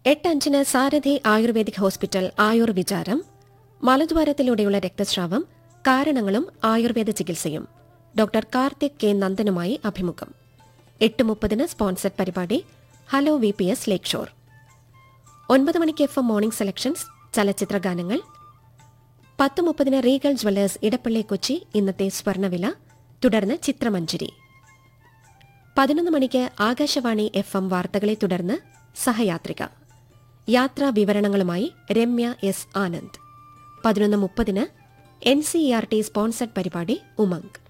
എട്ട് അഞ്ചിന് സാരഥി ayurvedic hospital ആയുർ വിചാരം മലദ്വാരത്തിലൂടെയുള്ള രക്തസ്രാവം കാരണങ്ങളും ആയുർവേദ ചികിത്സയും ഡോക്ടർ കാർത്തിക് കെ നന്ദനുമായി അഭിമുഖം എട്ട് മുപ്പതിന് സ്പോൺസർഡ് പരിപാടി hello V P S Lakeshore ഒൻപത് മണിക്ക് എഫ് എം മോർണിംഗ് സെലക്ഷൻസ് ചലച്ചിത്ര ഗാനങ്ങൾ പത്ത് മുപ്പതിന് റീഗൽ ജ്വല്ലേഴ്സ് ഇടപ്പള്ളി കൊച്ചി ഇന്നത്തെ സ്വർണ്ണവില തുടർന്ന് ചിത്രമഞ്ജരി പതിനൊന്ന് മണിക്ക് ആകാശവാണി എഫ് എം വാർത്തകളെ തുടർന്ന് സഹയാത്രിക യാത്രാ വിവരണങ്ങളുമായി രമ്യ എസ് ആനന്ദ് പതിനൊന്ന് മുപ്പതിന് N C E R T sponsored പരിപാടി ഉമംഗ്